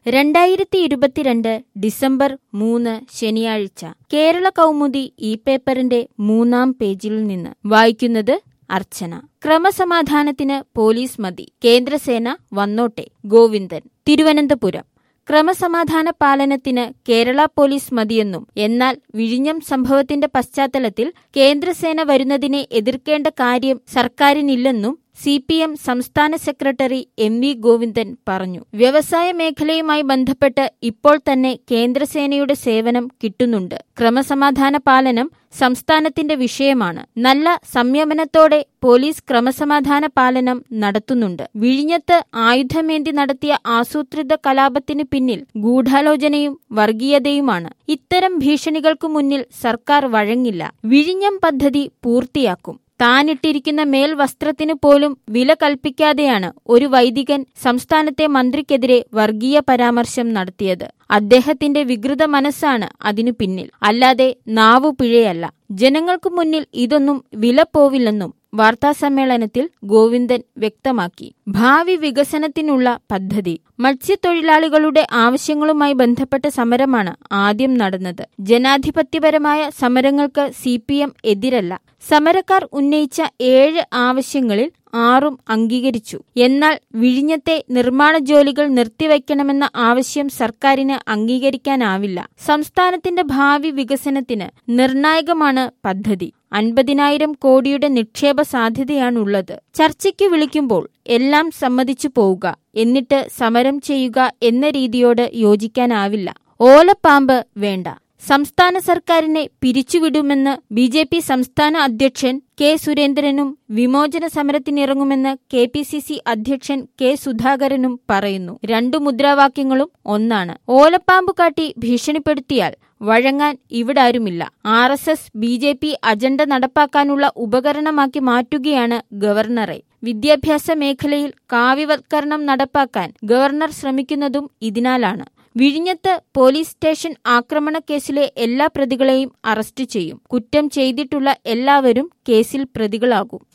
രണ്ടായിരത്തി ഇരുപത്തിരണ്ട് ഡിസംബർ മൂന്ന് ശനിയാഴ്ച കേരള കൗമുദി ഈ പേപ്പറിന്റെ മൂന്നാം പേജിൽ നിന്ന് വായിക്കുന്നത് അർച്ചന ക്രമസമാധാനത്തിന് പോലീസ് മതി കേന്ദ്രസേന വന്നോട്ടെ ഗോവിന്ദൻ തിരുവനന്തപുരം ക്രമസമാധാന പാലനത്തിന് കേരള പോലീസ് മതിയെന്നും എന്നാൽ വിഴിഞ്ഞം സംഭവത്തിന്റെ പശ്ചാത്തലത്തിൽ കേന്ദ്രസേന വരുന്നതിനെ എതിർക്കേണ്ട കാര്യം സർക്കാരിനില്ലെന്നും സി പി എം സംസ്ഥാന സെക്രട്ടറി എം വി ഗോവിന്ദൻ പറഞ്ഞു വ്യവസായ മേഖലയുമായി ബന്ധപ്പെട്ട് ഇപ്പോൾ തന്നെ കേന്ദ്രസേനയുടെ സേവനം കിട്ടുന്നുണ്ട് ക്രമസമാധാന പാലനം സംസ്ഥാനത്തിന്റെ വിഷയമാണ് നല്ല സംയമനത്തോടെ പോലീസ് ക്രമസമാധാന പാലനം നടത്തുന്നുണ്ട് വിഴിഞ്ഞത്ത് ആയുധമേന്തി നടത്തിയ ആസൂത്രിത കലാപത്തിന് പിന്നിൽ ഗൂഢാലോചനയും വർഗീയതയുമാണ് ഇത്തരം ഭീഷണികൾക്കു മുന്നിൽ സർക്കാർ വഴങ്ങില്ല വിഴിഞ്ഞം പദ്ധതി പൂർത്തിയാക്കും താനിട്ടിരിക്കുന്ന മേൽവസ്ത്രത്തിനു പോലും വില കൽപ്പിക്കാതെയാണ് ഒരു വൈദികൻ സംസ്ഥാനത്തെ മന്ത്രിക്കെതിരെ വർഗീയ പരാമർശം നടത്തിയത് അദ്ദേഹത്തിന്റെ വികൃത മനസ്സാണ് അതിനു പിന്നിൽ അല്ലാതെ നാവു പിഴയല്ല ജനങ്ങൾക്കു മുന്നിൽ ഇതൊന്നും വില പോവില്ലെന്നും വാർത്താസമ്മേളനത്തിൽ ഗോവിന്ദൻ വ്യക്തമാക്കി ഭാവി വികസനത്തിനുള്ള പദ്ധതി മത്സ്യത്തൊഴിലാളികളുടെ ആവശ്യങ്ങളുമായി ബന്ധപ്പെട്ട സമരമാണ് ആദ്യം നടന്നത് ജനാധിപത്യപരമായ സമരങ്ങൾക്ക് സി പി എം എതിരല്ല സമരക്കാർ ഉന്നയിച്ച ഏഴ് ആവശ്യങ്ങളിൽ ആറും അംഗീകരിച്ചു എന്നാൽ വിഴിഞ്ഞത്തെ നിർമ്മാണ ജോലികൾ നിർത്തിവെക്കണമെന്ന ആവശ്യം സർക്കാരിന് അംഗീകരിക്കാനാവില്ല സംസ്ഥാനത്തിന്റെ ഭാവി വികസനത്തിന് നിർണായകമാണ് പദ്ധതി അൻപതിനായിരം കോടിയുടെ നിക്ഷേപ സാധ്യതയാണുള്ളത് ചർച്ചയ്ക്ക് വിളിക്കുമ്പോൾ എല്ലാം സമ്മതിച്ചു പോവുക എന്നിട്ട് സമരം ചെയ്യുക എന്ന രീതിയോട് യോജിക്കാനാവില്ല ഓലപ്പാമ്പ് വേണ്ട സംസ്ഥാന സർക്കാരിനെ പിരിച്ചുവിടുമെന്ന് ബി ജെ പി സംസ്ഥാന അധ്യക്ഷൻ കെ സുരേന്ദ്രനും വിമോചന സമരത്തിനിറങ്ങുമെന്ന് കെ പി സി സി അധ്യക്ഷൻ കെ സുധാകരനും പറയുന്നു രണ്ടു മുദ്രാവാക്യങ്ങളും ഒന്നാണ് ഓലപ്പാമ്പ് കാട്ടി ഭീഷണിപ്പെടുത്തിയാൽ വഴങ്ങാൻ ഇവിടാരുമില്ല R S S B J P agenda നടപ്പാക്കാനുള്ള ഉപകരണമാക്കി മാറ്റുകയാണ് ഗവർണറെ വിദ്യാഭ്യാസ മേഖലയിൽ കാവ്യവത്കരണം നടപ്പാക്കാൻ ഗവർണർ ശ്രമിക്കുന്നതും ഇതിനാലാണ് വിഴിഞ്ഞത്ത് പോലീസ് സ്റ്റേഷൻ ആക്രമണ കേസിലെ എല്ലാ പ്രതികളെയും അറസ്റ്റ് ചെയ്യും കുറ്റം ചെയ്തിട്ടുള്ള എല്ലാവരും കേസിൽ പ്രതികളാകും